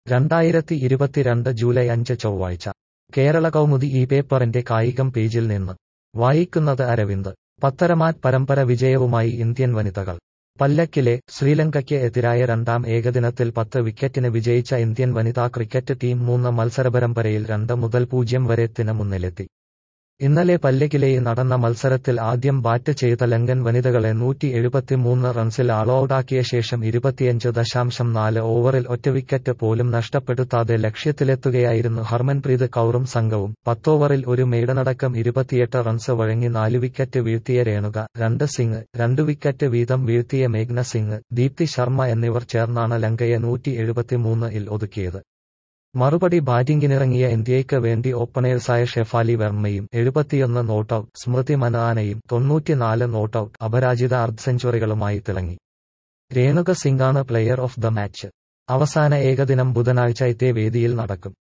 രണ്ടായിരത്തി ഇരുപത്തിരണ്ട് ജൂലൈ അഞ്ച് ചൊവ്വാഴ്ച കേരള കൗമുദി ഈ പേപ്പറിന്റെ കായികം പേജിൽ നിന്ന് വായിക്കുന്നത് അരവിന്ദ് പത്തരമാറ്റ് പരമ്പര വിജയവുമായി ഇന്ത്യൻ വനിതകൾ പല്ലക്കിലെ ശ്രീലങ്കയ്ക്ക് എതിരായ രണ്ടാം ഏകദിനത്തിൽ പത്ത് വിക്കറ്റിന് വിജയിച്ച ഇന്ത്യൻ വനിതാ ക്രിക്കറ്റ് ടീം മൂന്ന് മത്സരപരമ്പരയിൽ രണ്ട് മുതൽ പൂജ്യം വരെത്തിന് മുന്നിലെത്തി ഇന്നലെ പല്ലക്കിലെയിൽ നടന്ന മത്സരത്തിൽ ആദ്യം ബാറ്റ് ചെയ്ത ലങ്കൻ വനിതകളെ നൂറ്റി എഴുപത്തിമൂന്ന് റൺസിൽ ആളൌട്ടാക്കിയ ശേഷം ഇരുപത്തിയഞ്ച് ദശാംശം നാല് ഓവറിൽ ഒറ്റ വിക്കറ്റ് പോലും നഷ്ടപ്പെടുത്താതെ ലക്ഷ്യത്തിലെത്തുകയായിരുന്നു ഹർമൻപ്രീത് കൗറും സംഘവും പത്തോവറിൽ ഒരു മെയ്ഡനടക്കം ഇരുപത്തിയെട്ട് റൺസ് വഴങ്ങി നാല് വിക്കറ്റ് വീഴ്ത്തിയ രേണുക രണ്ട് സിംഗ് രണ്ട് വിക്കറ്റ് വീതം വീഴ്ത്തിയ മേഘ്ന സിംഗ് ദീപ്തി ശർമ്മ എന്നിവർ ചേർന്നാണ് ലങ്കയെ നൂറ്റി എഴുപത്തിമൂന്ന് ഇൽ ഒതുക്കിയത് മറുപടി ബാറ്റിംഗിനിറങ്ങിയ ഇന്ത്യയ്ക്ക് വേണ്ടി ഓപ്പണേഴ്സായ ഷെഫാലി വെർമ്മയും എഴുപത്തിയൊന്ന് നോട്ടൌട്ട് സ്മൃതി മനാനയും തൊണ്ണൂറ്റിനാല് നോട്ടൌട്ട് അപരാജിത അർദ്ധ സെഞ്ചുറികളുമായി തിളങ്ങി രേണുക സിംഗാണ് പ്ലെയർ ഓഫ് ദ മാച്ച് അവസാന ഏകദിനം ബുധനാഴ്ച ഇതേ വേദിയിൽ നടക്കും